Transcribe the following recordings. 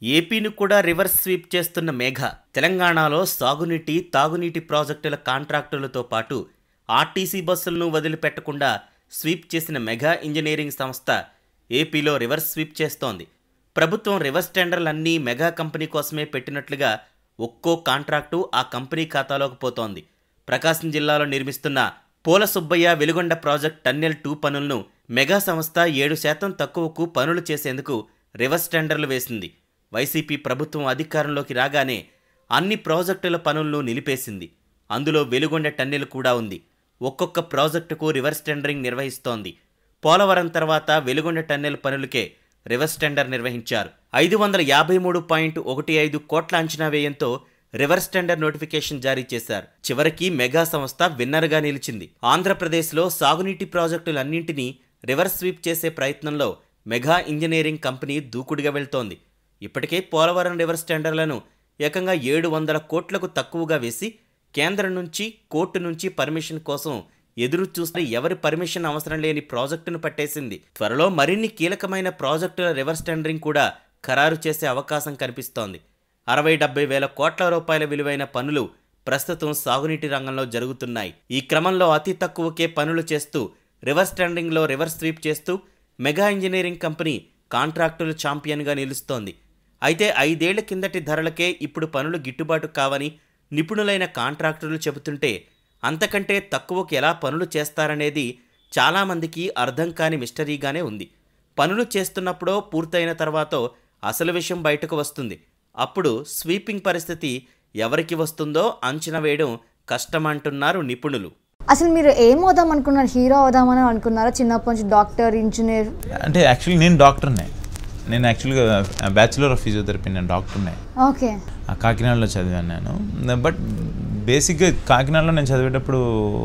ఏపీని కూడా reverse sweep చేస్తున్న మేఘ తెలంగాణలో సాగునీటి తాగునీటి ప్రాజెక్టుల కాంట్రాక్టులతో పాటు ఆర్టీసీ బస్సులను వదిలిపెట్టకుండా స్వీప్ చేసిన మెగా ఇంజనీరింగ్ సంస్థ ఏపీలో రివర్స్ స్వీప్ చేస్తోంది ప్రభుత్వం రివర్స్ టెండర్లన్నీ మెగా కంపెనీ కోసమే పెట్టినట్లుగా ఒక్కో కాంట్రాక్టు ఆ కంపెనీ ఖాతాలోకి పోతోంది ప్రకాశం జిల్లాలో నిర్మిస్తున్న Pola Subbaiah Veligonda project tunnel two పనులను మెగా సంస్థ ఏడు శాతం తక్కువకు పనులు చేసేందుకు రివర్స్ టెండర్లు వేసింది వైసీపీ ప్రభుత్వం అధికారంలోకి రాగానే అన్ని ప్రాజెక్టుల పనులను నిలిపేసింది అందులో వెలుగొండ టన్నెల్ కూడా ఉంది ఒక్కొక్క ప్రాజెక్టుకు రివర్స్ టెండరింగ్ నిర్వహిస్తోంది పోలవరం తర్వాత వెలుగొండ టన్నెల్ పనులకే రివర్స్ టెండర్ నిర్వహించారు ఐదు వందల యాభై మూడు పాయింట్ ఒకటి ఐదు కోట్ల అంచనా వ్యయంతో రివర్స్ టెండర్ నోటిఫికేషన్ జారీ చేశారు చివరికి మెగా సంస్థ విన్నర్గా నిలిచింది ఆంధ్రప్రదేశ్లో సాగునీటి ప్రాజెక్టులన్నింటినీ రివర్స్ స్వీప్ చేసే ప్రయత్నంలో మెగా ఇంజనీరింగ్ కంపెనీ దూకుడుగా వెళ్తోంది ఇప్పటికే పోలవరం రివర్స్ టెండర్లను ఏకంగా ఏడు వందల కోట్లకు తక్కువగా వేసి కేంద్రం నుంచి కోర్టు నుంచి పర్మిషన్ కోసం ఎదురు చూస్తే ఎవరి పర్మిషన్ అవసరం లేని ప్రాజెక్టును పట్టేసింది త్వరలో మరిన్ని కీలకమైన ప్రాజెక్టుల రివర్స్ టెండరింగ్ కూడా ఖరారు చేసే అవకాశం కనిపిస్తోంది అరవై డెబ్బై వేల కోట్ల రూపాయల విలువైన పనులు ప్రస్తుతం సాగునీటి రంగంలో జరుగుతున్నాయి ఈ క్రమంలో అతి తక్కువకే పనులు చేస్తూ రివర్స్ టెండరింగ్లో రివర్స్ స్వీప్ చేస్తూ మెగా ఇంజనీరింగ్ కంపెనీ కాంట్రాక్టుల ఛాంపియన్గా నిలుస్తోంది అయితే ఐదేళ్ల కిందటి ధరలకే ఇప్పుడు పనులు గిట్టుబాటు కావని నిపుణులైన కాంట్రాక్టర్లు చెబుతుంటే అంతకంటే తక్కువకు ఎలా పనులు చేస్తారనేది చాలామందికి అర్థం కాని మిస్టరీగానే ఉంది పనులు చేస్తున్నప్పుడో పూర్తయిన తర్వాతో అసలు విషయం బయటకు వస్తుంది అప్పుడు స్వీపింగ్ పరిస్థితి ఎవరికి వస్తుందో అంచనా వేయడం కష్టమంటున్నారు నిపుణులు అసలు మీరు ఏం అవుదాం అనుకున్నారు హీరో అవుదామని అనుకున్నారా చిన్నప్పటి నుంచి డాక్టర్ ఇంజనీర్ అంటే యాక్చువల్లీ నేను డాక్టర్నే నేను యాక్చువల్గా బ్యాచులర్ ఆఫ్ ఫిజియోథెరపీ నేను డాక్టర్నే ఓకే ఆ కాకినాడలో చదివాను నేను బట్ బేసిక్గా కాకినాడలో నేను చదివేటప్పుడు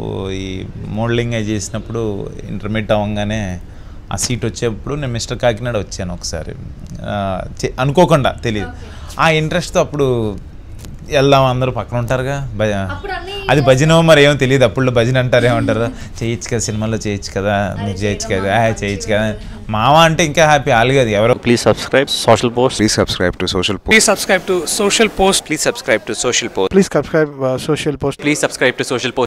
ఈ మోడలింగ్ అయి చేసినప్పుడు ఇంటర్మీడియట్ అవ్వగానే ఆ సీట్ వచ్చేప్పుడు నేను మిస్టర్ కాకినాడ వచ్చాను ఒకసారి ఆ, చే- అనుకోకుండా తెలియదు ఆ ఇంట్రెస్ట్తో అప్పుడు వెళ్దాం అందరూ పక్కన ఉంటారుగా భజ అది భజన మరి ఏమో తెలియదు అప్పుడు భజన అంటారు ఏమంటారు చేయొచ్చు కదా సినిమాలో చేయొచ్చు కదా మీరు చేయొచ్చు కదా ఆ, చేయొచ్చు కదా మామ అంటే ఇంకా హ్యాపీ వాళ్ళు కాదు ఎవరో Please subscribe Social Post. Please subscribe to Social Post. Please subscribe to Social Post. Please subscribe to Social Post. Please subscribe uh, Social Post. Please subscribe to Social Post.